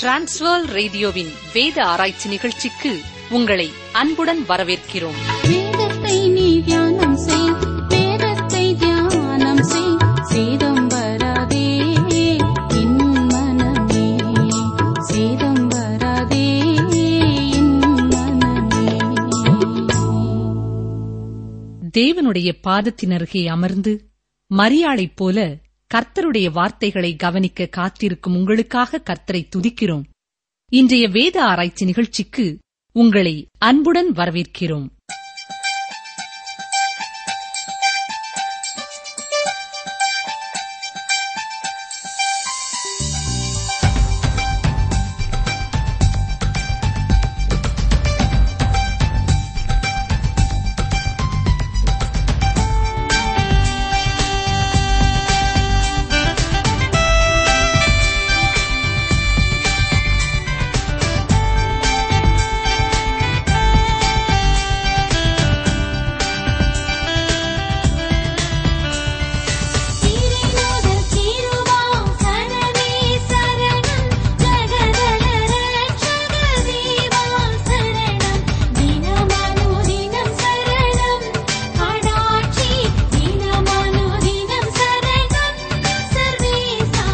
transfer ரேடியோவின் வேத ஆராய்ச்சி நிகழ்ச்சிக்கு உங்களை அன்புடன் வரவேற்கிறோம் வேதத்தை நீ தியானம் செய் வேதத்தை தியானம் செய் சேதம் வராதே என் மனமே சேதம் வராதே என் மனமே தேவனுடைய பாதத்தின் அருகே அமர்ந்து மரியாளைப் போல கர்த்தருடைய வார்த்தைகளை கவனிக்க காத்திருக்கும் உங்களுக்காக கர்த்தரை துதிக்கிறோம் இன்றைய வேத ஆராய்ச்சி நிகழ்ச்சிக்கு உங்களை அன்புடன் வரவேற்கிறோம் திரிநூதல் திருவாம் சரணமே சரணம் ஜகதல ரட்சக தேவாம் சரணம் தினமனுதினம் சரணம் கடாட்சி தினமனுதினம் சரணம் சர்வேசா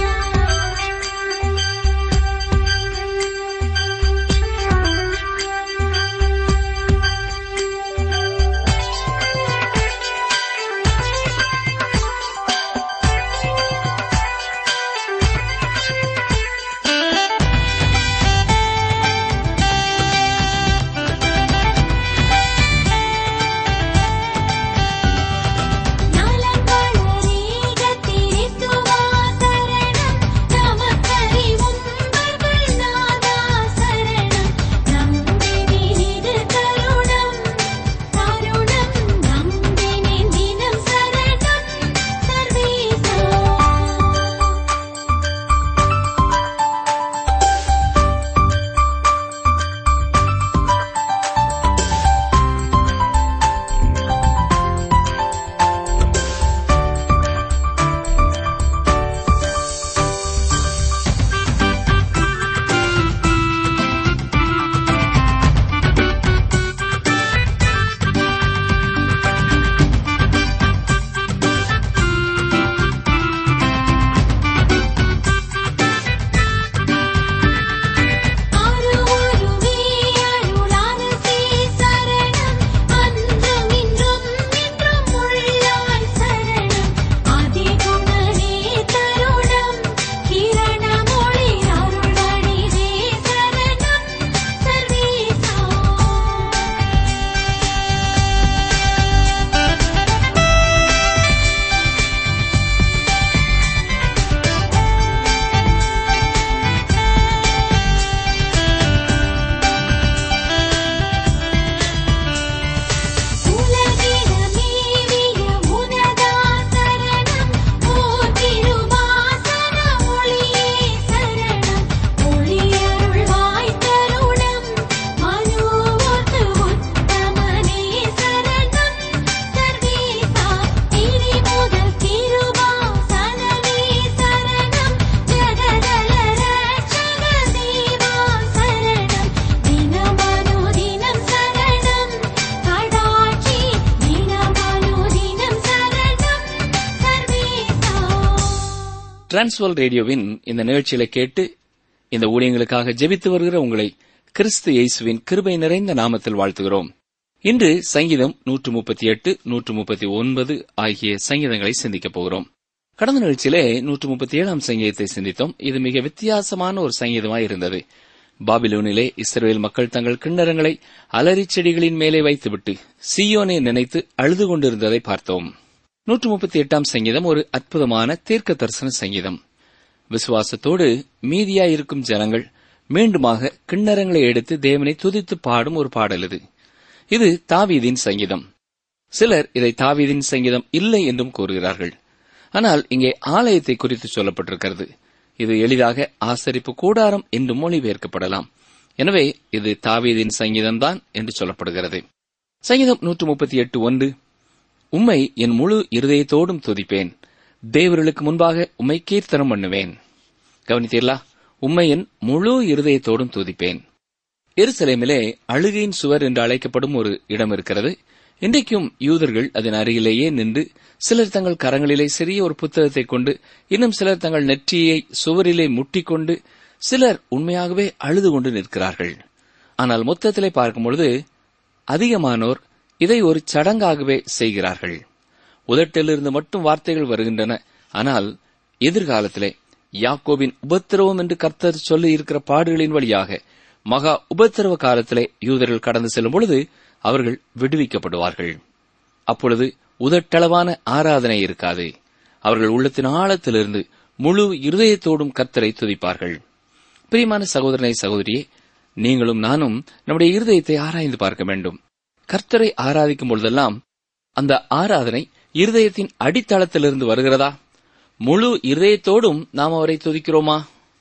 நலங்களரீகத்திரித்துவா சரணம் நமக்கறிவும் பர்வநாதா சரணம் நம்பினிது கருணம் கருணம் நம்பினி தினம் சரணம் சர்வேசா ஆருருவே அருளானசே சரணம் அந்தமின்றும் என்றும் உள்ளாய் சரணம் ஆதிகுணனே தருணம் கிரணமொளி அருள்வடிவே சரணம் சர்வேசா உலகிடமேவிய உனதா சரணம் ஓ திருவாசன ஒளியே சரணம் ஒளியருள்வாய் தருணம் மனோத்து உத்தமனே சரணம் சர்வேசா திரி முதல் திருவாசனமே சரணம் ஜகதல ரட்சக தேவா சரணம் தினமனுதினம் சரணம் கடாட்சி தினமனுதினம் சரணம் சர்வேசா டிரான்ஸ்வல் ரேடியோவின் இந்த நிகழ்ச்சியில கேட்டு இந்த ஊழியங்களுக்காக ஜெபித்து வருகிற உங்களை கிறிஸ்து இயேசுவின் கிருபை நிறைந்த நாமத்தில் வாழ்த்துகிறோம் இன்று சங்கீதம் நூற்று முப்பத்தி எட்டு நூற்று முப்பத்தி ஒன்பது ஆகிய சங்கீதங்களை சிந்திக்கப் போகிறோம் கடந்த நிகழ்ச்சியிலே நூற்று முப்பத்தி ஏழாம் சங்கீதத்தை சிந்தித்தோம் இது மிக வித்தியாசமான ஒரு சங்கீதமாய் இருந்தது பாபிலோனிலே இஸ்ரவேல் மக்கள் தங்கள் கிண்ணறங்களை அலரிச் செடிகளின் மேலே வைத்துவிட்டு சீயோனை நினைத்து அழுது கொண்டிருந்ததை பார்த்தோம் நூற்று முப்பத்தி எட்டாம் சங்கீதம் ஒரு அற்புதமான தீர்க்க தரிசன சங்கீதம் விசுவாசத்தோடு மீதியாயிருக்கும் ஜனங்கள் மீண்டுமாக கிண்ணறங்களை எடுத்து தேவனை துதித்து பாடும் ஒரு பாடல் இது இது தாவீதின் சங்கீதம் சிலர் இதை தாவீதின் சங்கீதம் இல்லை என்றும் கூறுகிறார்கள் ஆனால் இங்கே ஆலயத்தை குறித்து சொல்லப்பட்டிருக்கிறது இது எளிதாக ஆசரிப்பு கூடாரம் என்று மொழிபெயர்க்கப்படலாம் எனவே இது தாவீதின் சங்கீதம்தான் என்று சொல்லப்படுகிறது சங்கீதம் நூற்று முப்பத்தி எட்டு ஒன்று உம்மை என் முழு இருதயத்தோடும் துதிப்பேன் தேவர்களுக்கு முன்பாக உம்மை கீர்த்தனம் பண்ணுவேன் கவனித்தீர்களா உம்மை என் முழு இருதயத்தோடும் துதிப்பேன் எருசலேமிலே அழுகையின் சுவர் என்று அழைக்கப்படும் ஒரு இடம் இருக்கிறது இன்றைக்கும் யூதர்கள் அதன் அருகிலேயே நின்று சிலர் தங்கள் கரங்களிலே சிறிய ஒரு புத்தகத்தை கொண்டு இன்னும் சிலர் தங்கள் நெற்றியை சுவரிலே முட்டிக்கொண்டு சிலர் உண்மையாகவே அழுது கொண்டு நிற்கிறார்கள் ஆனால் மொத்தத்திலே பார்க்கும் பொழுது அதிகமானோர் இதை ஒரு சடங்காகவே செய்கிறார்கள் உதட்டிலிருந்து மட்டும் வார்த்தைகள் வருகின்றன ஆனால் எதிர்காலத்திலே யாக்கோபின் உபத்திரவம் என்று கர்த்தர் சொல்லி இருக்கிற பாடுகளின் வழியாக மகா உபத்திரவ காலத்திலே யூதர்கள் கடந்து செல்லும் பொழுது அவர்கள் விடுவிக்கப்படுவார்கள் அப்பொழுது உதட்டளவான ஆராதனை இருக்காது அவர்கள் உள்ளத்தின் ஆழத்திலிருந்து முழு இருதயத்தோடும் கர்த்தரை துதிப்பார்கள் பிரியமான சகோதரனை சகோதரியே நீங்களும் நானும் நம்முடைய இருதயத்தை ஆராய்ந்து பார்க்க வேண்டும் கர்த்தரை ஆராதிக்கும் பொழுதெல்லாம் அந்த ஆராதனை இருதயத்தின் அடித்தளத்திலிருந்து வருகிறதா முழு இருதயத்தோடும் நாம் அவரை துதிக்கிறோமா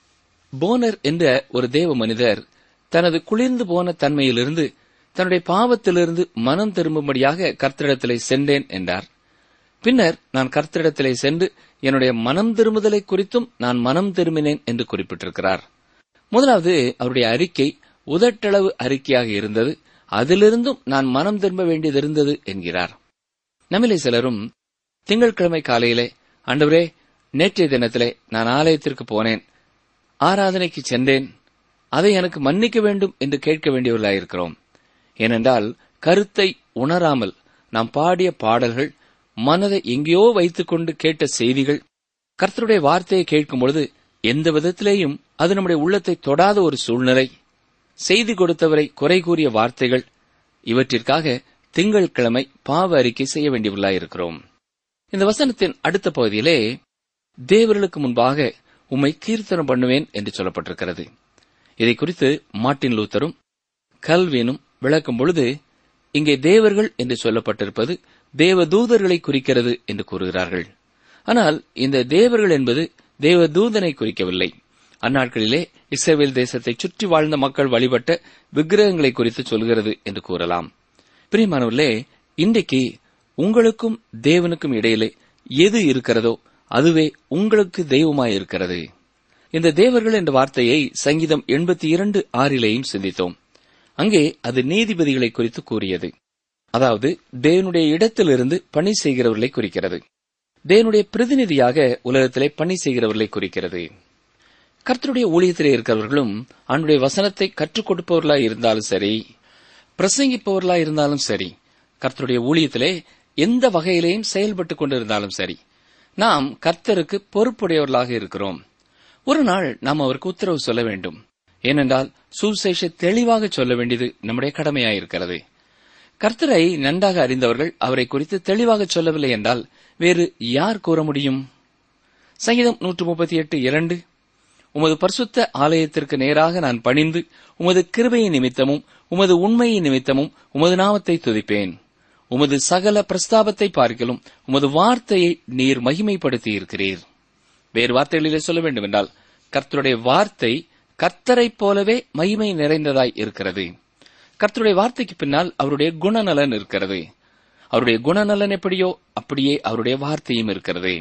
போனர் என்ற ஒரு தேவ மனிதர் தனது குளிர்ந்து போன தன்மையிலிருந்து தன்னுடைய பாவத்திலிருந்து மனம் திரும்பும்படியாக கர்த்தரிடத்திலே சென்றேன் என்றார் பின்னர் நான் கர்த்தரிடத்திலே சென்று என்னுடைய மனம் திரும்புதலை குறித்தும் நான் மனம் திரும்பினேன் என்று குறிப்பிட்டிருக்கிறார் முதலாவது அவருடைய அறிக்கை உதட்டளவு அறிக்கையாக இருந்தது அதிலிருந்தும் நான் மனம் திரும்ப வேண்டியது இருந்தது என்கிறார் நம்மிலே சிலரும் திங்கட்கிழமை காலையிலே ஆண்டவரே நேற்றைய தினத்திலே நான் ஆலயத்திற்கு போனேன் ஆராதனைக்கு சென்றேன் அதை எனக்கு மன்னிக்க வேண்டும் என்று கேட்க வேண்டியவர்களாயிருக்கிறோம் ஏனென்றால் கருத்தை உணராமல் நாம் பாடிய பாடல்கள் மனதை எங்கேயோ வைத்துக்கொண்டு கேட்ட செய்திகள் கர்த்தருடைய வார்த்தையை கேட்கும் பொழுது எந்த விதத்திலேயும் அது நம்முடைய உள்ளத்தை தொடாத ஒரு சூழ்நிலை செய்தி கொடுத்தவரை குறை கூறிய வார்த்தைகள் இவற்றிற்காக திங்கட்கிழமை பாவ அறிக்கை செய்ய வேண்டியவர்களாயிருக்கிறோம் இந்த வசனத்தின் அடுத்த பகுதியிலே தேவர்களுக்கு முன்பாக உம்மை கீர்த்தனம் பண்ணுவேன் என்று சொல்லப்பட்டிருக்கிறது இதை குறித்து மார்ட்டின் லூத்தரும் கல்வினும் விளக்கும் பொழுது இங்கே தேவர்கள் என்று சொல்லப்பட்டிருப்பது தேவதூதர்களை குறிக்கிறது என்று கூறுகிறார்கள் ஆனால் இந்த தேவர்கள் என்பது தேவதூதனை குறிக்கவில்லை அந்நாட்களிலே இஸ்ரேல் தேசத்தை சுற்றி வாழ்ந்த மக்கள் வழிபட்ட விக்கிரகங்களை குறித்து சொல்கிறது என்று கூறலாம் பிரியமானவர்களே இன்றைக்கு உங்களுக்கும் தேவனுக்கும் இடையிலே எது இருக்கிறதோ அதுவே உங்களுக்கு தெய்வமாய் இருக்கிறது இந்த தேவர்கள் என்ற வார்த்தையை சங்கீதம் எண்பத்தி இரண்டு ஆறிலேயும் சிந்தித்தோம் அங்கே அது நீதிபதிகளை குறித்து கூறியது அதாவது தேவனுடைய இடத்திலிருந்து பணி செய்கிறவர்களை குறிக்கிறது தேவனுடைய பிரதிநிதியாக உலகத்திலே பணி செய்கிறவர்களை குறிக்கிறது கர்த்தருடைய ஊழியத்திலே இருக்கிறவர்களும் அவனுடைய வசனத்தை கற்றுக் கொடுப்பவர்களாய் இருந்தாலும் சரி பிரசங்கிப்பவர்களாய் இருந்தாலும் சரி கர்த்தருடைய ஊழியத்திலே எந்த வகையிலேயும் செயல்பட்டுக் கொண்டிருந்தாலும் சரி நாம் கர்த்தருக்கு பொறுப்புடையவர்களாக இருக்கிறோம் ஒரு நாள் நாம் அவருக்கு உத்தரவு சொல்ல வேண்டும் ஏனென்றால் சுசேஷ தெளிவாக சொல்ல வேண்டியது நம்முடைய கடமையாயிருக்கிறது கர்த்தரை நன்றாக அறிந்தவர்கள் அவரை குறித்து தெளிவாக சொல்லவில்லை என்றால் வேறு யார் கூற முடியும் சங்கீதம் நூற்று முப்பத்தி எட்டு இரண்டு உமது பரிசுத்த ஆலயத்திற்கு நேராக நான் பணிந்து உமது கிருபையின் நிமித்தமும் உமது உண்மையின் நிமித்தமும் உமது நாமத்தை துதிப்பேன் உமது சகல பிரஸ்தாபத்தை பார்க்கலும் உமது வார்த்தையை நீர் மகிமைப்படுத்தி இருக்கிறீர் வேறு வார்த்தைகளிலே சொல்ல வேண்டும் என்றால் கர்த்தருடைய வார்த்தை கர்த்தரைப் போலவே மகிமை நிறைந்ததாய் இருக்கிறது கர்த்தருடைய வார்த்தைக்கு பின்னால் அவருடைய குணநலன் இருக்கிறது அவருடைய குணநலன் எப்படியோ அப்படியே அவருடைய வார்த்தையும் இருக்கிறது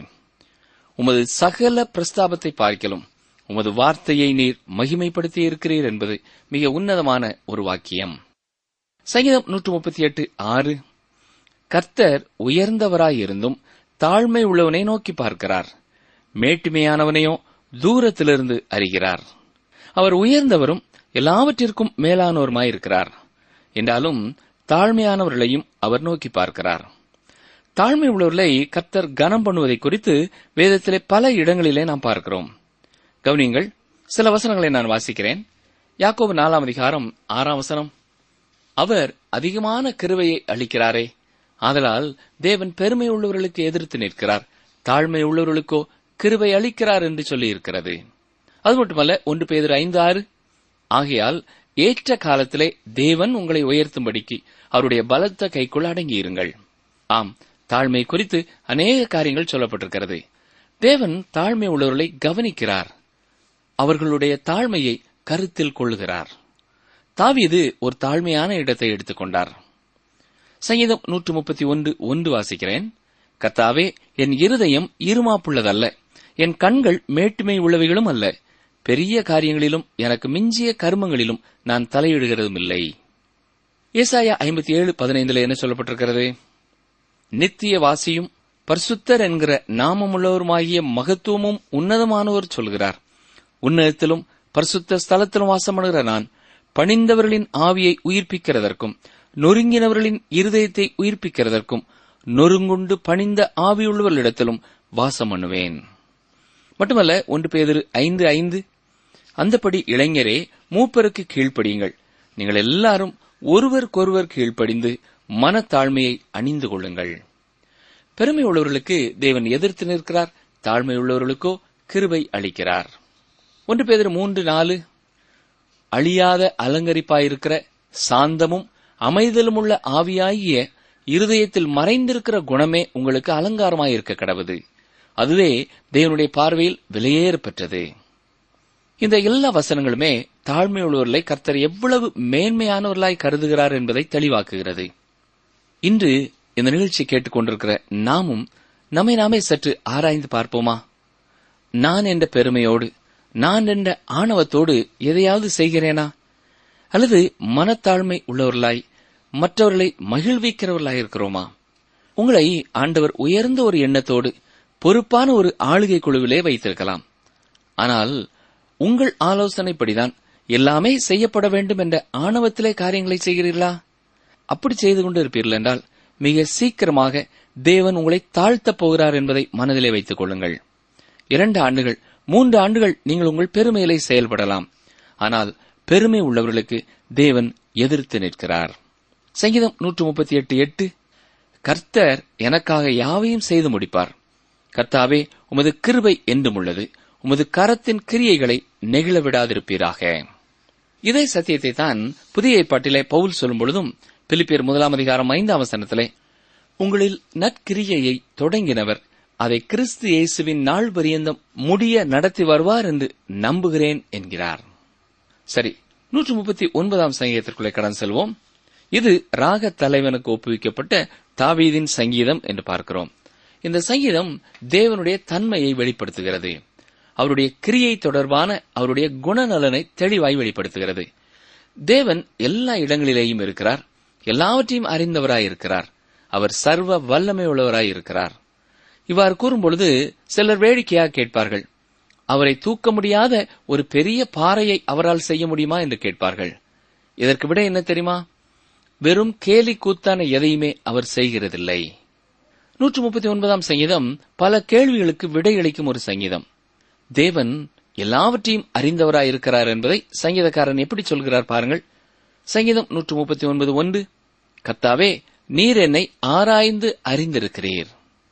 உமது சகல பிரஸ்தாபத்தை பார்க்கலும் உமது வார்த்தையை நீர் மகிமைப்படுத்தி இருக்கிறீர் என்பது மிக உன்னதமான ஒரு வாக்கியம் சங்கீதம் நூற்று முப்பத்தி எட்டு ஆறு கர்த்தர் உயர்ந்தவராயிருந்தும் தாழ்மை உள்ளவனை நோக்கி பார்க்கிறார் மேட்டுமையானவனையோ தூரத்திலிருந்து அறிகிறார் அவர் உயர்ந்தவரும் எல்லாவற்றிற்கும் மேலானோருமாயிருக்கிறார் என்றாலும் தாழ்மையானவர்களையும் அவர் நோக்கி பார்க்கிறார் தாழ்மை உள்ளவர்களை கர்த்தர் கனம் பண்ணுவதை குறித்து வேதத்திலே பல இடங்களிலே நாம் பார்க்கிறோம் கவனியங்கள் சில வசனங்களை நான் வாசிக்கிறேன் யாக்கோபு நாலாம் அதிகாரம் ஆறாம் வசனம் அவர் அதிகமான கிருவையை அளிக்கிறாரே ஆதலால் தேவன் பெருமை உள்ளவர்களுக்கு எதிர்த்து நிற்கிறார் தாழ்மை உள்ளவர்களுக்கோ கிருபை அளிக்கிறார் என்று சொல்லியிருக்கிறது அது மட்டுமல்ல ஒன்று பேதர் ஐந்து ஆறு ஆகையால் ஏற்ற காலத்திலே தேவன் உங்களை உயர்த்தும்படிக்கு அவருடைய பலத்த கைக்குள் அடங்கியிருங்கள் ஆம் தாழ்மை குறித்து அநேக காரியங்கள் சொல்லப்பட்டிருக்கிறது தேவன் தாழ்மை உள்ளவர்களை கவனிக்கிறார் அவர்களுடைய தாழ்மையை கருத்தில் கொள்ளுகிறார் தாவீது ஒரு தாழ்மையான இடத்தை எடுத்துக்கொண்டார் சங்கீதம் நூற்று முப்பத்தி ஒன்று ஒன்று வாசிக்கிறேன் கர்த்தாவே என் இருதயம் இருமாப்புள்ளதல்ல என் கண்கள் மேட்டுமை உள்ளவைகளும் அல்ல பெரிய காரியங்களிலும் எனக்கு மிஞ்சிய கர்மங்களிலும் நான் தலையிடுகிறதும் இல்லை ஏசாயா ஐம்பத்தி ஏழு பதினைந்துல என்ன சொல்லப்பட்டிருக்கிறது நித்திய வாசியும் பரிசுத்தர் என்கிற நாமமுள்ளவருமாகிய மகத்துவமும் உன்னதமானவர் சொல்கிறார் உன்னதத்திலும் பரிசுத்த ஸ்தலத்திலும் வாசமணுகிற நான் பணிந்தவர்களின் ஆவியை உயிர்ப்பிக்கிறதற்கும் நொறுங்கினவர்களின் இருதயத்தை உயிர்ப்பிக்கிறதற்கும் நொறுங்குண்டு பணிந்த ஆவியுள்ளவர்களிடத்திலும் வாசம் பண்ணுவேன் மட்டுமல்ல ஒன்று பேதிரு ஐந்து ஐந்து அந்தபடி இளைஞரே மூப்பருக்கு கீழ்ப்படியுங்கள் நீங்கள் எல்லாரும் ஒருவருக்கொருவர் கீழ்ப்படிந்து மனத்தாழ்மையை அணிந்து கொள்ளுங்கள் பெருமை உள்ளவர்களுக்கு தேவன் எதிர்த்து நிற்கிறார் தாழ்மை உள்ளவர்களுக்கோ கிருபை அளிக்கிறார் ஒன்று பேதர் மூன்று நாலு அழியாத அலங்கரிப்பாயிருக்கிற சாந்தமும் அமைதலும் உள்ள ஆவியாகிய இருதயத்தில் மறைந்திருக்கிற குணமே உங்களுக்கு அலங்காரமாயிருக்க கடவுது அதுவே தேவனுடைய பார்வையில் விலையேற பெற்றது இந்த எல்லா வசனங்களுமே தாழ்மையுள்ளவர்களை கர்த்தர் எவ்வளவு மேன்மையானவர்களாய் கருதுகிறார் என்பதை தெளிவாக்குகிறது இன்று இந்த நிகழ்ச்சி கேட்டுக்கொண்டிருக்கிற நாமும் நம்மை நாமே சற்று ஆராய்ந்து பார்ப்போமா நான் என்ற பெருமையோடு நான் என்ற ஆணவத்தோடு எதையாவது செய்கிறேனா அல்லது மனத்தாழ்மை உள்ளவர்களாய் மற்றவர்களை மகிழ்விக்கிறவர்களாய் இருக்கிறோமா உங்களை ஆண்டவர் உயர்ந்த ஒரு எண்ணத்தோடு பொறுப்பான ஒரு ஆளுகை குழுவிலே வைத்திருக்கலாம் ஆனால் உங்கள் ஆலோசனைப்படிதான் எல்லாமே செய்யப்பட வேண்டும் என்ற ஆணவத்திலே காரியங்களை செய்கிறீர்களா அப்படி செய்து கொண்டு இருப்பீர்கள் என்றால் மிக சீக்கிரமாக தேவன் உங்களை தாழ்த்தப் போகிறார் என்பதை மனதிலே வைத்துக் கொள்ளுங்கள் இரண்டு ஆண்டுகள் மூன்று ஆண்டுகள் நீங்கள் உங்கள் பெருமையிலே செயல்படலாம் ஆனால் பெருமை உள்ளவர்களுக்கு தேவன் எதிர்த்து நிற்கிறார் சங்கீதம் நூற்று முப்பத்தி எட்டு எட்டு கர்த்தர் எனக்காக யாவையும் செய்து முடிப்பார் கர்த்தாவே உமது கிருபை என்றும் உள்ளது உமது கரத்தின் கிரியைகளை நெகிழ விடாதிருப்பீராக இதே சத்தியத்தை தான் புதிய ஏற்பாட்டிலே பவுல் சொல்லும் பொழுதும் பிலிப்பியர் முதலாம் அதிகாரம் ஐந்தாம் வசனத்திலே உங்களில் நற்கிரியையை தொடங்கினவர் அதை கிறிஸ்து இயேசுவின் நாள் பரியந்தம் முடிய நடத்தி வருவார் என்று நம்புகிறேன் என்கிறார் சரி நூற்று முப்பத்தி ஒன்பதாம் சங்கீதத்திற்குள்ளே கடன் செல்வோம் இது ராக தலைவனுக்கு ஒப்புவிக்கப்பட்ட தாவீதின் சங்கீதம் என்று பார்க்கிறோம் இந்த சங்கீதம் தேவனுடைய தன்மையை வெளிப்படுத்துகிறது அவருடைய கிரியை தொடர்பான அவருடைய குணநலனை தெளிவாய் வெளிப்படுத்துகிறது தேவன் எல்லா இடங்களிலேயும் இருக்கிறார் எல்லாவற்றையும் அறிந்தவராய் இருக்கிறார் அவர் சர்வ வல்லமை உள்ளவராய் இருக்கிறார் இவ்வாறு கூறும்பொழுது சிலர் வேடிக்கையாக கேட்பார்கள் அவரை தூக்க முடியாத ஒரு பெரிய பாறையை அவரால் செய்ய முடியுமா என்று கேட்பார்கள் இதற்கு விட என்ன தெரியுமா வெறும் கேலி கூத்தான எதையுமே அவர் செய்கிறதில்லை நூற்று முப்பத்தி ஒன்பதாம் சங்கீதம் பல கேள்விகளுக்கு விடையளிக்கும் ஒரு சங்கீதம் தேவன் எல்லாவற்றையும் அறிந்தவராய் இருக்கிறார் என்பதை சங்கீதக்காரன் எப்படி சொல்கிறார் பாருங்கள் சங்கீதம் நூற்று முப்பத்தி ஒன்பது ஒன்று கர்த்தாவே நீர் என்னை ஆராய்ந்து அறிந்திருக்கிறீர்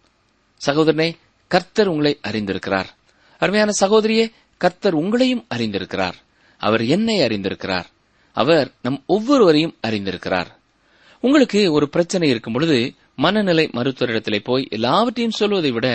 சகோதரனே கர்த்தர் உங்களை அறிந்திருக்கிறார் அருமையான சகோதரியே கர்த்தர் உங்களையும் அறிந்திருக்கிறார் அவர் என்னை அறிந்திருக்கிறார் அவர் நம் ஒவ்வொருவரையும் அறிந்திருக்கிறார் உங்களுக்கு ஒரு பிரச்சனை இருக்கும் பொழுது மனநிலை மருத்துவரிடத்திலே போய் எல்லாவற்றையும் சொல்வதை விட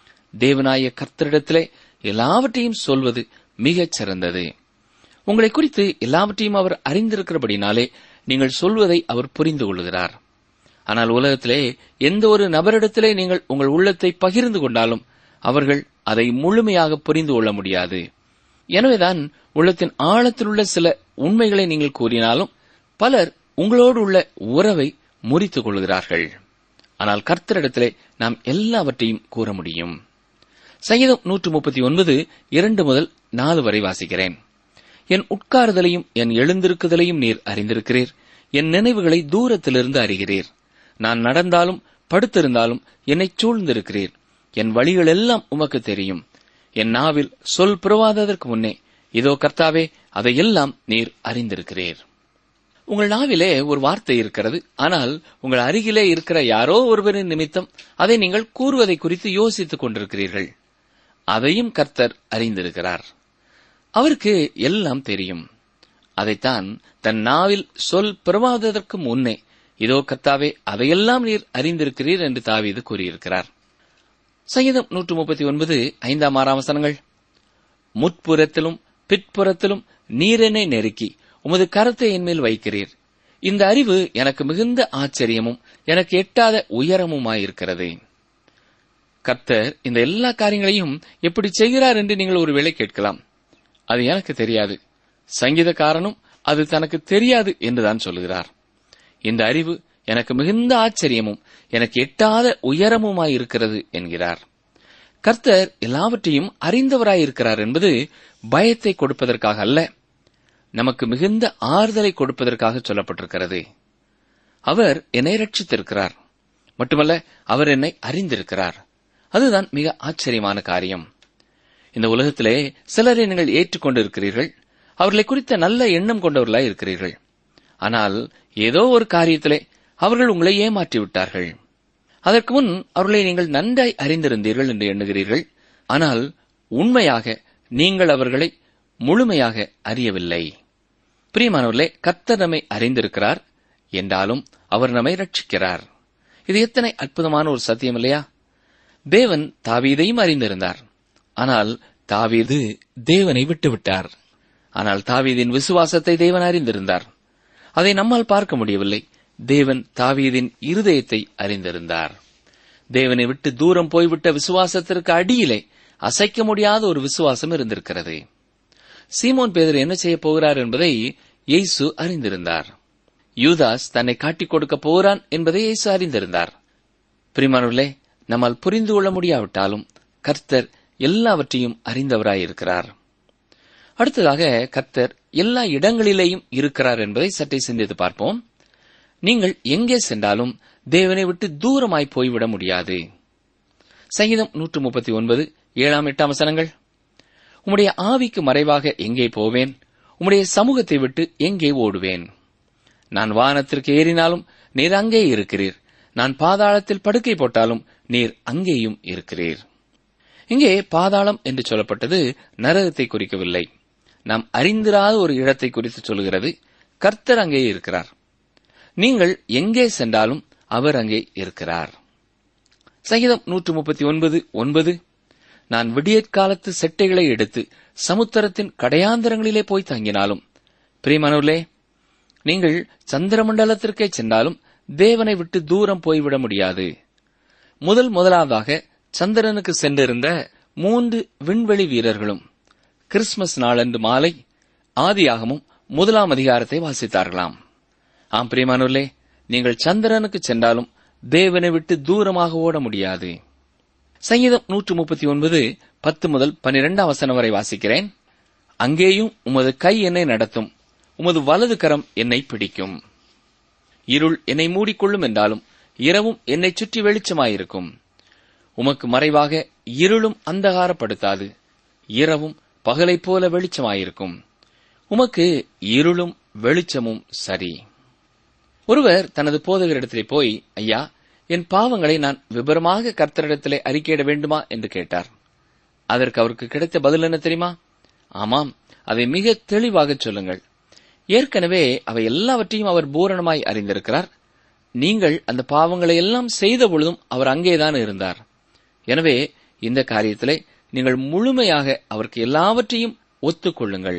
தேவனாய கர்த்தரிடத்திலே எல்லாவற்றையும் சொல்வது மிகச் சிறந்தது உங்களை குறித்து எல்லாவற்றையும் அவர் அறிந்திருக்கிறபடினாலே நீங்கள் சொல்வதை அவர் புரிந்து கொள்கிறார் ஆனால் உலகத்திலே எந்த ஒரு நபரிடத்திலே நீங்கள் உங்கள் உள்ளத்தை பகிர்ந்து கொண்டாலும் அவர்கள் அதை முழுமையாக புரிந்து கொள்ள முடியாது எனவேதான் உள்ளத்தின் ஆழத்தில் உள்ள சில உண்மைகளை நீங்கள் கூறினாலும் பலர் உங்களோடு உள்ள உறவை முறித்துக் கொள்கிறார்கள் ஆனால் கர்த்தரிடத்திலே நாம் எல்லாவற்றையும் கூற முடியும் சங்கீதம் நூற்று முப்பத்தி ஒன்பது இரண்டு முதல் நாலு வரை வாசிக்கிறேன் என் உட்காருதலையும் என் எழுந்திருக்குதலையும் நீர் அறிந்திருக்கிறீர் என் நினைவுகளை தூரத்திலிருந்து அறிகிறீர் நான் நடந்தாலும் படுத்திருந்தாலும் என்னை சூழ்ந்திருக்கிறீர் என் வழிகள் எல்லாம் உமக்கு தெரியும் என் நாவில் சொல் புறவாததற்கு முன்னே இதோ கர்த்தாவே அதையெல்லாம் நீர் அறிந்திருக்கிறீர் உங்கள் நாவிலே ஒரு வார்த்தை இருக்கிறது ஆனால் உங்கள் அருகிலே இருக்கிற யாரோ ஒருவரின் நிமித்தம் அதை நீங்கள் கூறுவதை குறித்து யோசித்துக் கொண்டிருக்கிறீர்கள் அதையும் கர்த்தர் அறிந்திருக்கிறார் அவருக்கு எல்லாம் தெரியும் அதைத்தான் தன் நாவில் சொல் பிறவாததற்கு முன்னே இதோ கர்த்தாவே அதையெல்லாம் நீர் அறிந்திருக்கிறீர் என்று தாவீது கூறியிருக்கிறார் சங்கீதம் நூற்று முப்பத்தி ஒன்பது ஐந்தாம் ஆறாம் வசனங்கள் முற்புறத்திலும் பிற்புறத்திலும் நீரெனை நெருக்கி உமது கரத்தை என்மேல் வைக்கிறீர் இந்த அறிவு எனக்கு மிகுந்த ஆச்சரியமும் எனக்கு எட்டாத உயரமுமாயிருக்கிறது கர்த்தர் இந்த எல்லா காரியங்களையும் எப்படி செய்கிறார் என்று நீங்கள் ஒருவேளை கேட்கலாம் அது எனக்கு தெரியாது சங்கீதக்காரனும் அது தனக்கு தெரியாது என்றுதான் சொல்லுகிறார் இந்த அறிவு எனக்கு மிகுந்த ஆச்சரியமும் எனக்கு எட்டாத உயரமுமாயிருக்கிறது என்கிறார் கர்த்தர் எல்லாவற்றையும் அறிந்தவராயிருக்கிறார் என்பது பயத்தை கொடுப்பதற்காக அல்ல நமக்கு மிகுந்த ஆறுதலை கொடுப்பதற்காக சொல்லப்பட்டிருக்கிறது அவர் என்னை ரட்சித்திருக்கிறார் மட்டுமல்ல அவர் என்னை அறிந்திருக்கிறார் அதுதான் மிக ஆச்சரியமான காரியம் இந்த உலகத்திலே சிலரை நீங்கள் ஏற்றுக்கொண்டிருக்கிறீர்கள் அவர்களை குறித்த நல்ல எண்ணம் கொண்டவர்களாய் இருக்கிறீர்கள் ஆனால் ஏதோ ஒரு காரியத்திலே அவர்கள் உங்களை ஏமாற்றி விட்டார்கள் அதற்கு முன் அவர்களை நீங்கள் நன்றாய் அறிந்திருந்தீர்கள் என்று எண்ணுகிறீர்கள் ஆனால் உண்மையாக நீங்கள் அவர்களை முழுமையாக அறியவில்லை பிரியமானவர்களே கர்த்தர் நம்மை அறிந்திருக்கிறார் என்றாலும் அவர் நம்மை ரட்சிக்கிறார் இது எத்தனை அற்புதமான ஒரு சத்தியம் இல்லையா தேவன் தாவீதையும் அறிந்திருந்தார் ஆனால் தாவீது தேவனை விட்டுவிட்டார் ஆனால் தாவீதின் விசுவாசத்தை தேவன் அறிந்திருந்தார் அதை நம்மால் பார்க்க முடியவில்லை தேவன் தாவீதின் இருதயத்தை அறிந்திருந்தார் தேவனை விட்டு தூரம் போய்விட்ட விசுவாசத்திற்கு அடியிலே அசைக்க முடியாத ஒரு விசுவாசம் இருந்திருக்கிறது சீமோன் பேதர் என்ன செய்யப் போகிறார் என்பதை இயேசு அறிந்திருந்தார் யூதாஸ் தன்னை காட்டிக் கொடுக்கப் போகிறான் என்பதை இயேசு அறிந்திருந்தார் பிரிமானுள்ளே நம்மால் புரிந்து கொள்ள முடியாவிட்டாலும் கர்த்தர் எல்லாவற்றையும் அறிந்தவராயிருக்கிறார் அடுத்ததாக கர்த்தர் எல்லா இடங்களிலேயும் இருக்கிறார் என்பதை சற்றே சிந்தித்து பார்ப்போம் நீங்கள் எங்கே சென்றாலும் தேவனை விட்டு தூரமாய் போய்விட முடியாது சங்கீதம் நூற்று முப்பத்தி ஒன்பது ஏழாம் எட்டாம் வசனங்கள் உம்முடைய ஆவிக்கு மறைவாக எங்கே போவேன் உம்முடைய சமூகத்தை விட்டு எங்கே ஓடுவேன் நான் வானத்திற்கு ஏறினாலும் நீர் அங்கே இருக்கிறீர் நான் பாதாளத்தில் படுக்கை போட்டாலும் நீர் அங்கேயும் இருக்கிறீர் இங்கே பாதாளம் என்று சொல்லப்பட்டது நரகத்தை குறிக்கவில்லை நாம் அறிந்திராத ஒரு இடத்தை குறித்து சொல்கிறது கர்த்தர் அங்கே இருக்கிறார் நீங்கள் எங்கே சென்றாலும் அவர் அங்கே இருக்கிறார் சங்கீதம் நூற்று முப்பத்தி ஒன்பது ஒன்பது நான் விடியற்காலத்து செட்டைகளை எடுத்து சமுத்திரத்தின் கடையாந்தரங்களிலே போய் தங்கினாலும் பிரியமானவர்களே நீங்கள் சந்திரமண்டலத்திற்கே சென்றாலும் தேவனை விட்டு தூரம் போய்விட முடியாது முதல் முதலாவதாக சந்திரனுக்கு சென்றிருந்த மூன்று விண்வெளி வீரர்களும் கிறிஸ்துமஸ் நாளன்று மாலை ஆதியாகமும் முதலாம் அதிகாரத்தை வாசித்தார்களாம் ஆம் பிரியமானவர்களே நீங்கள் சந்திரனுக்கு சென்றாலும் தேவனை விட்டு தூரமாக ஓட முடியாது சங்கீதம் நூற்று முப்பத்தி ஒன்பது பத்து முதல் பனிரெண்டாம் வசனம் வரை வாசிக்கிறேன் அங்கேயும் உமது கை என்னை நடத்தும் உமது வலது கரம் என்னை பிடிக்கும் இருள் என்னை மூடிக்கொள்ளும் என்றாலும் இரவும் என்னை சுற்றி வெளிச்சமாயிருக்கும் உமக்கு மறைவாக இருளும் அந்தகாரப்படுத்தாது இரவும் பகலைப் போல வெளிச்சமாயிருக்கும் உமக்கு இருளும் வெளிச்சமும் சரி ஒருவர் தனது போதகரிடத்திலே போய் ஐயா என் பாவங்களை நான் விபரமாக கர்த்தரிடத்திலே அறிக்கையிட வேண்டுமா என்று கேட்டார் அதற்கு அவருக்கு கிடைத்த பதில் என்ன தெரியுமா ஆமாம் அதை மிக தெளிவாக சொல்லுங்கள் ஏற்கனவே அவை எல்லாவற்றையும் அவர் பூரணமாய் அறிந்திருக்கிறார் நீங்கள் அந்த பாவங்களை எல்லாம் செய்த பொழுதும் அவர் அங்கேதான் இருந்தார் எனவே இந்த காரியத்திலே நீங்கள் முழுமையாக அவருக்கு எல்லாவற்றையும் ஒத்துக்கொள்ளுங்கள்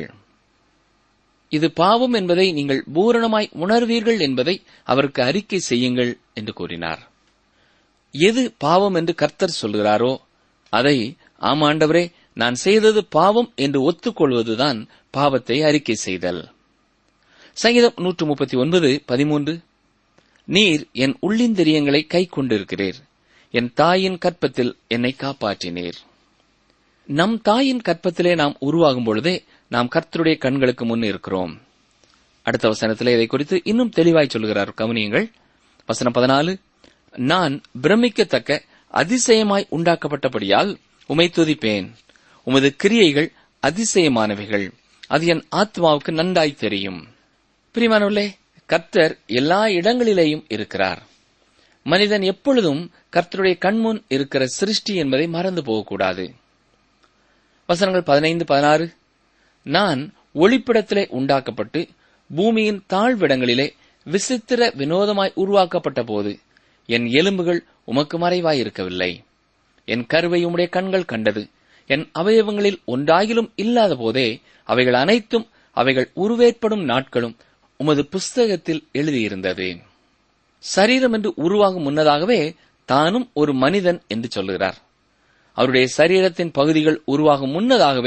இது பாவம் என்பதை நீங்கள் பூரணமாய் உணர்வீர்கள் என்பதை அவருக்கு அறிக்கை செய்யுங்கள் என்று கூறினார் எது பாவம் என்று கர்த்தர் சொல்கிறாரோ அதை ஆமாண்டவரே நான் செய்தது பாவம் என்று ஒத்துக்கொள்வதுதான் பாவத்தை அறிக்கை செய்தல் சங்கீதம் நூற்று முப்பத்தி ஒன்பது பதிமூன்று நீர் என் உள்ளிந்திரியங்களை கை கொண்டிருக்கிறீர் என் தாயின் கற்பத்தில் என்னை காப்பாற்றினீர் நம் தாயின் கற்பத்திலே நாம் உருவாகும் பொழுதே நாம் கர்த்தருடைய கண்களுக்கு முன் இருக்கிறோம் அடுத்த வசனத்திலே இதை குறித்து இன்னும் தெளிவாய் சொல்கிறார் கவனியுங்கள் வசனம் பதினாலு நான் பிரமிக்கத்தக்க அதிசயமாய் உண்டாக்கப்பட்டபடியால் உமை துதிப்பேன் உமது கிரியைகள் அதிசயமானவைகள் அது என் ஆத்மாவுக்கு நன்றாய் தெரியும் பிரிமானவர்களே கர்த்தர் எல்லா இடங்களிலேயும் இருக்கிறார் மனிதன் எப்பொழுதும் கர்த்தருடைய கண்முன் இருக்கிற சிருஷ்டி என்பதை மறந்து போகக்கூடாது வசனங்கள் பதினைந்து பதினாறு நான் ஒளிப்பிடத்திலே உண்டாக்கப்பட்டு பூமியின் தாழ்விடங்களிலே விசித்திர வினோதமாய் உருவாக்கப்பட்ட போது என் எலும்புகள் உமக்கு மறைவாயிருக்கவில்லை என் கருவை உம்முடைய கண்கள் கண்டது என் அவயவங்களில் ஒன்றாகிலும் இல்லாத போதே அவைகள் அனைத்தும் அவைகள் உருவேற்படும் நாட்களும் உமது புஸ்தகத்தில் எழுதியிருந்தது சரீரம் என்று உருவாகும் முன்னதாகவே தானும் ஒரு மனிதன் என்று சொல்லுகிறார் அவருடைய சரீரத்தின் பகுதிகள் உருவாகும் முன்னதாகவே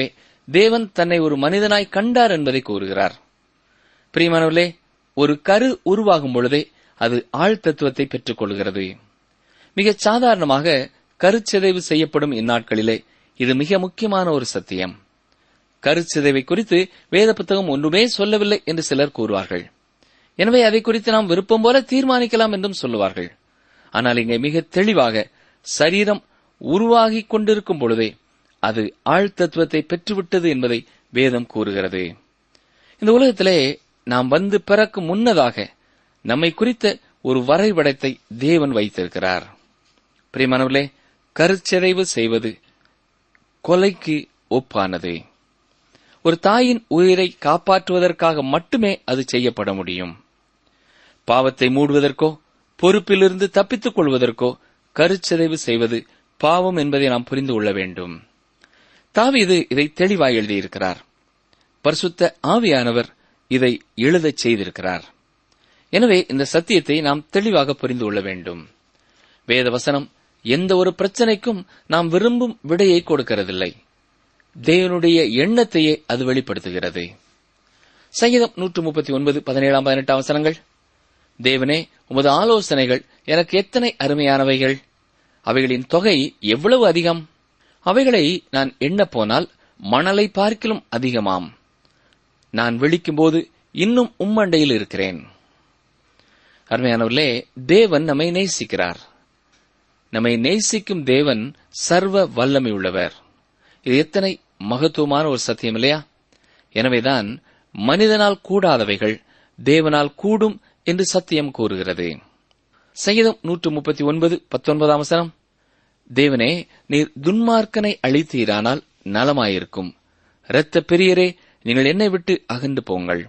தேவன் தன்னை ஒரு மனிதனாய் கண்டார் என்பதை கூறுகிறார் பிரியமானவர்களே ஒரு கரு உருவாகும் பொழுதே அது ஆழ் தத்துவத்தை பெற்றுக் கொள்கிறது மிகச் சாதாரணமாக கருச்சிதைவு செய்யப்படும் இந்நாட்களிலே இது மிக முக்கியமான ஒரு சத்தியம் கருச்சிதைவை குறித்து வேத புத்தகம் ஒன்றுமே சொல்லவில்லை என்று சிலர் கூறுவார்கள் எனவே அதை குறித்து நாம் விருப்பம் போல தீர்மானிக்கலாம் என்றும் சொல்லுவார்கள் ஆனால் இங்கே மிக தெளிவாக சரீரம் உருவாகிக் கொண்டிருக்கும் பொழுதே அது ஆழ்த்தத்துவத்தை பெற்றுவிட்டது என்பதை வேதம் கூறுகிறது இந்த உலகத்திலே நாம் வந்து பிறக்கும் முன்னதாக நம்மை குறித்த ஒரு வரைபடத்தை தேவன் வைத்திருக்கிறார் பிரியமானவர்களே கருச்சிதைவு செய்வது கொலைக்கு ஒப்பானது ஒரு தாயின் உயிரை காப்பாற்றுவதற்காக மட்டுமே அது செய்யப்பட முடியும் பாவத்தை மூடுவதற்கோ பொறுப்பிலிருந்து தப்பித்துக் கொள்வதற்கோ கருச்சிதைவு செய்வது பாவம் என்பதை நாம் புரிந்து கொள்ள வேண்டும் தாவீது இதை தெளிவாய் எழுதியிருக்கிறார் பரிசுத்த ஆவியானவர் இதை எழுதச் செய்திருக்கிறார் எனவே இந்த சத்தியத்தை நாம் தெளிவாக புரிந்து கொள்ள வேண்டும் வேத வசனம் எந்த ஒரு பிரச்சனைக்கும் நாம் விரும்பும் விடையை கொடுக்கிறதில்லை தேவனுடைய எண்ணத்தையே அது வெளிப்படுத்துகிறது சங்கீதம் நூற்று முப்பத்தி ஒன்பது பதினேழாம் பதினெட்டாம் வசனங்கள் தேவனே உமது ஆலோசனைகள் எனக்கு எத்தனை அருமையானவைகள் அவைகளின் தொகை எவ்வளவு அதிகம் அவைகளை நான் எண்ணப் போனால் மணலை பார்க்கிலும் அதிகமாம் நான் விழிக்கும்போது இன்னும் உம்மண்டையில் இருக்கிறேன் அருமையானவர்களே தேவன் நம்மை நேசிக்கிறார் நம்மை நேசிக்கும் தேவன் சர்வ வல்லமை உள்ளவர் இது எத்தனை மகத்துவமான ஒரு சத்தியம் இல்லையா எனவேதான் மனிதனால் கூடாதவைகள் தேவனால் கூடும் என்று சத்தியம் கூறுகிறது சங்கீதம் நூற்று முப்பத்தி ஒன்பது பத்தொன்பதாம் வசனம் தேவனே நீர் துன்மார்க்கனை அழித்தீரானால் நலமாயிருக்கும் இரத்த பிரியரே நீங்கள் என்னை விட்டு அகன்று போங்கள்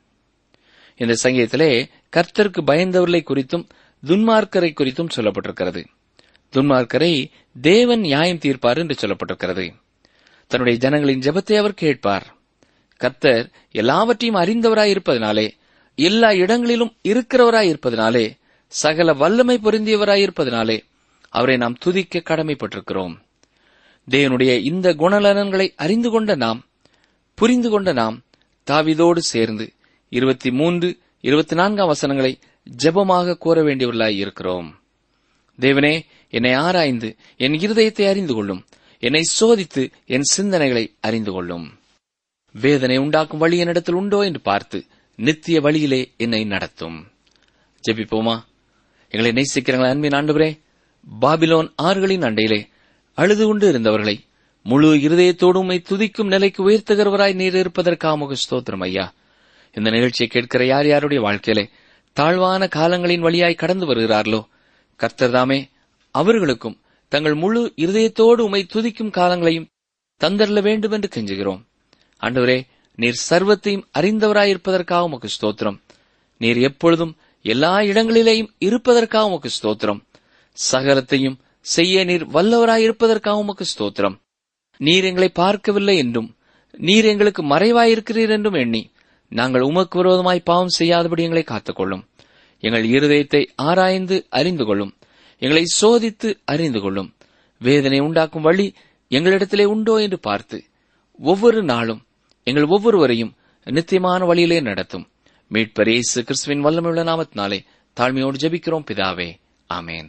இந்த சங்கீதத்திலே கர்த்தருக்கு பயந்தவர்களை குறித்தும் துன்மார்க்கரை குறித்தும் சொல்லப்பட்டிருக்கிறது துன்மார்க்கரை தேவன் நியாயம் தீர்ப்பார் என்று சொல்லப்பட்டிருக்கிறது தன்னுடைய ஜனங்களின் ஜெபத்தை அவர் கேட்பார் கர்த்தர் எல்லாவற்றையும் அறிந்தவராய் இருப்பதனாலே எல்லா இடங்களிலும் இருக்கிறவராய் இருப்பதனாலே சகல வல்லமை பொருந்தியவராய் இருப்பதனாலே அவரை நாம் துதிக்க கடமைப்பட்டிருக்கிறோம் தேவனுடைய இந்த குணநலன்களை அறிந்து கொண்ட நாம் புரிந்து கொண்ட நாம் தாவிதோடு சேர்ந்து இருபத்தி மூன்று இருபத்தி நான்காம் வசனங்களை ஜெபமாக கூற வேண்டியவர்களாய் இருக்கிறோம் தேவனே என்னை ஆராய்ந்து என் இருதயத்தை அறிந்து கொள்ளும் என்னை சோதித்து என் சிந்தனைகளை அறிந்து கொள்ளும் வேதனை உண்டாக்கும் வழி என்னிடத்தில் உண்டோ என்று பார்த்து நித்திய வழியிலே என்னை நடத்தும் ஜெபிப்போமா எங்களை நேசிக்கிறங்களா அன்பின் ஆண்டவரே பாபிலோன் ஆறுகளின் அண்டையிலே அழுது கொண்டு இருந்தவர்களை முழு இருதயத்தோடு உம்மை துதிக்கும் நிலைக்கு உயர்த்துகிறவராய் நீர் இருப்பதற்காக உமக்கு ஸ்தோத்திரம் ஐயா இந்த நிகழ்ச்சியை கேட்கிற யார் யாருடைய வாழ்க்கையிலே தாழ்வான காலங்களின் வழியாய் கடந்து வருகிறார்களோ கர்த்தர்தாமே அவர்களுக்கும் தங்கள் முழு இருதயத்தோடு உம்மை துதிக்கும் காலங்களையும் தந்தரல வேண்டும் என்று கெஞ்சுகிறோம் ஆண்டவரே நீர் சர்வத்தையும் அறிந்தவராயிருப்பதற்காக உமக்கு ஸ்தோத்திரம் நீர் எப்பொழுதும் எல்லா இடங்களிலேயும் இருப்பதற்காக உமக்கு ஸ்தோத்திரம் சகலத்தையும் செய்ய நீர் வல்லவராயிருப்பதற்காக உமக்கு ஸ்தோத்திரம் நீர் எங்களை பார்க்கவில்லை என்றும் நீர் எங்களுக்கு மறைவாயிருக்கிறீர் என்றும் எண்ணி நாங்கள் உமக்கு விரோதமாய் பாவம் செய்யாதபடி எங்களை காத்துக்கொள்ளும் எங்கள் இருதயத்தை ஆராய்ந்து அறிந்து கொள்ளும் எங்களை சோதித்து அறிந்து கொள்ளும் வேதனை உண்டாக்கும் வழி எங்களிடத்திலே உண்டோ என்று பார்த்து ஒவ்வொரு நாளும் எங்கள் ஒவ்வொருவரையும் நித்தியமான வழியிலே நடத்தும் மீட்பர் இயேசு கிறிஸ்துவின் வல்லமையுள்ள நாமத்தினாலே தாழ்மையோடு ஜெபிக்கிறோம் பிதாவே ஆமேன்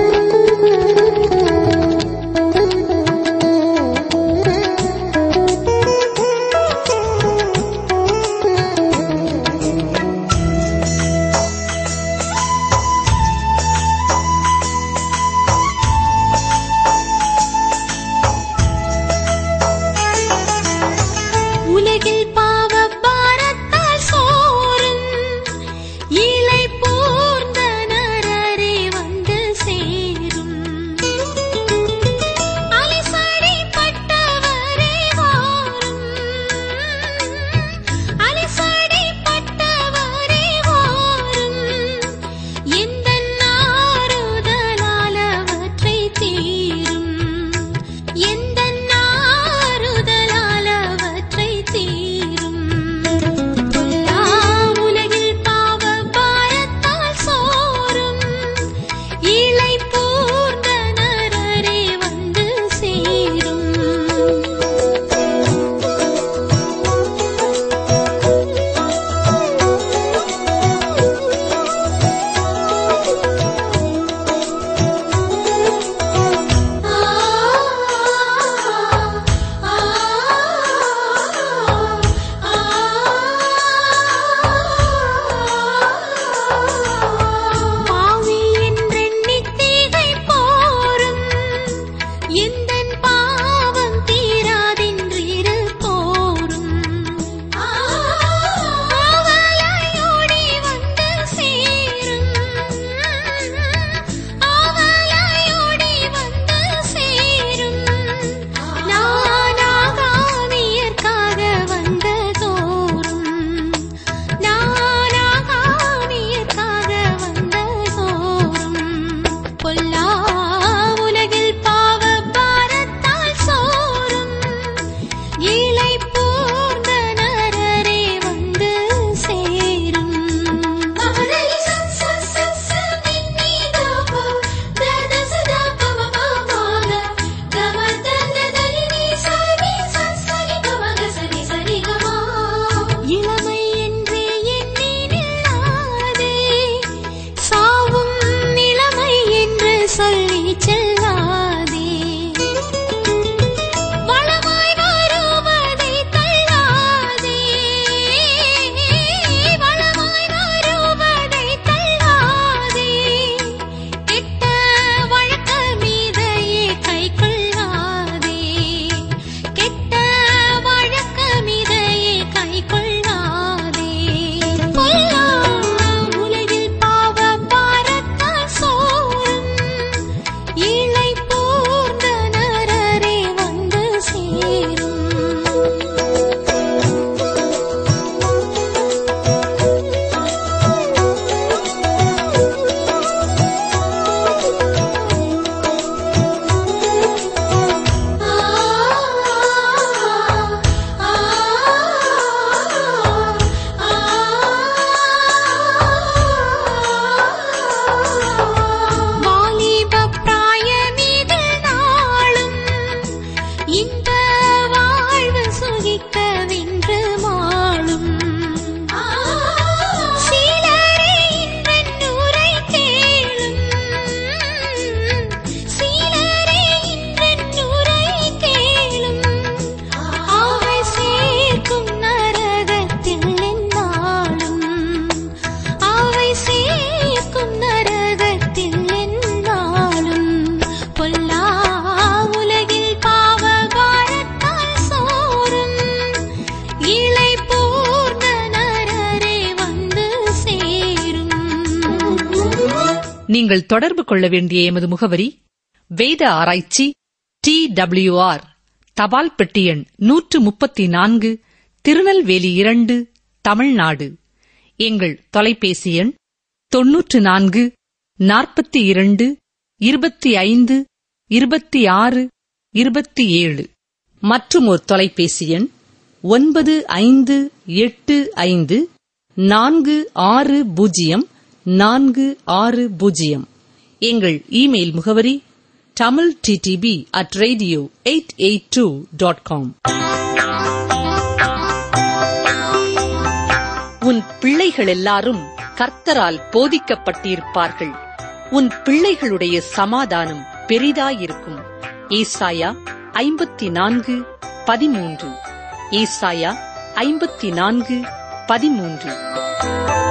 உலகில் பாவ பாரத்தால் சோரும் இலை போர்ந்த நரரே வந்து சேரும் நீங்கள் தொடர்பு கொள்ள வேண்டிய எமது முகவரி வேத ஆராய்ச்சி டி ஆர் தபால் பெட்டி எண் நூற்று முப்பத்தி நான்கு திருநெல்வேலி இரண்டு தமிழ்நாடு எங்கள் தொலைபேசி எண் தொன்னூற்று நான்கு நாற்பத்தி இரண்டு இருபத்தி ஐந்து இருபத்தி ஆறு இருபத்தி ஏழு மற்றும் ஒரு தொலைபேசி எண் ஒன்பது ஐந்து எட்டு ஐந்து நான்கு ஆறு பூஜ்ஜியம் நான்கு ஆறு பூஜ்ஜியம் எங்கள் இமெயில் முகவரி Tamil DTP at radio eight eight two dot com உன் பிள்ளைகள் எல்லாரும் கர்த்தரால் போதிக்கப்பட்டிருப்பார்கள் உன் பிள்ளைகளுடைய சமாதானம் பெரிதாயிருக்கும் ஏசாயா ஐம்பத்தி நான்கு பதிமூன்று ஏசாயா ஐம்பத்தி நான்கு பதிமூன்று